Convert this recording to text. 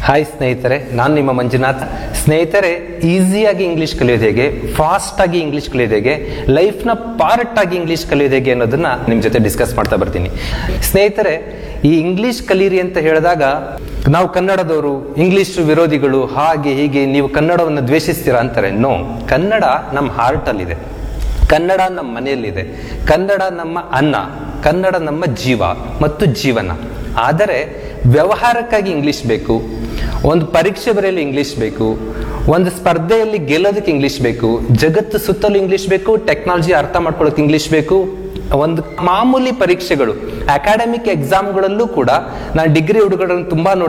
hi ಸ್ನೇಹಿತರೆ ನಾನು ನಿಮ್ಮ ಮಂಜುನಾಥ್ ಸ್ನೇಹಿತರೆ ಈಸಿಯಾಗಿ ಇಂಗ್ಲಿಷ್ ಕಲಿಯೋದು ಹೇಗೆ ಫಾಸ್ಟ್ ಆಗಿ ಇಂಗ್ಲಿಷ್ ಕಲಿಯೋದು ಹೇಗೆ ಲೈಫ್ನ ಪಾರ್ಟ್ ಆಗಿ ಇಂಗ್ಲಿಷ್ ಕಲಿಯೋದು ಹೇಗೆ ಅನ್ನೋದನ್ನ ನಿಮ್ಮ ಜೊತೆ ಡಿಸ್ಕಸ್ ಮಾಡ್ತಾ ಬರ್ತೀನಿ ಸ್ನೇಹಿತರೆ ಈ ಇಂಗ್ಲಿಷ್ ಕಲೀರಿ ಅಂತ ಹೇಳಿದಾಗ ನಾವು ಕನ್ನಡದವರು ಇಂಗ್ಲಿಷ್ ವಿರೋಧಿಗಳು ಹಾಗೆ ಹೀಗೆ ನೀವು ಕನ್ನಡವನ್ನು ದ್ವೇಷಿಸ್ತೀರಾ ಅಂತಾರೆ ನೋ ಕನ್ನಡ ನಮ್ಮ ಹಾರ್ಟಲ್ಲಿದೆ ಕನ್ನಡ ನಮ್ಮ ಮನೆಯಲ್ಲಿದೆ ಕನ್ನಡ ನಮ್ಮ ಅನ್ನ ಕನ್ನಡ ನಮ್ಮ ಜೀವ ಮತ್ತು ಜೀವನ ಆದರೆ ವ್ಯವಹಾರಕ್ಕಾಗಿ ಇಂಗ್ಲಿಷ್ ಬೇಕು ಒಂದು ಪರೀಕ್ಷೆ ಬರೆಯಲು ಇಂಗ್ಲಿಷ್ ಬೇಕು ಒಂದು ಸ್ಪರ್ಧೆಯಲ್ಲಿ ಗೆಲ್ಲೋದಕ್ಕೆ ಇಂಗ್ಲಿಷ್ ಬೇಕು ಜಗತ್ತು ಸುತ್ತಲೂ ಇಂಗ್ಲಿಷ್ ಬೇಕು ಟೆಕ್ನಾಲಜಿ ಅರ್ಥ ಮಾಡ್ಕೊಳ್ಳೋಕೆ ಇಂಗ್ಲಿಷ್ ಬೇಕು ಒಂದು ಮಾಮೂಲಿ ಪರೀಕ್ಷೆಗಳು ಅಕಾಡೆಮಿಕ್ ಎಕ್ಸಾಮ್ಗಳಲ್ಲೂ ಕೂಡ ನಾನು ಡಿಗ್ರಿ ಹುಡುಗರನ್ನು ತುಂಬಾ ನೋಡ್ತೀನಿ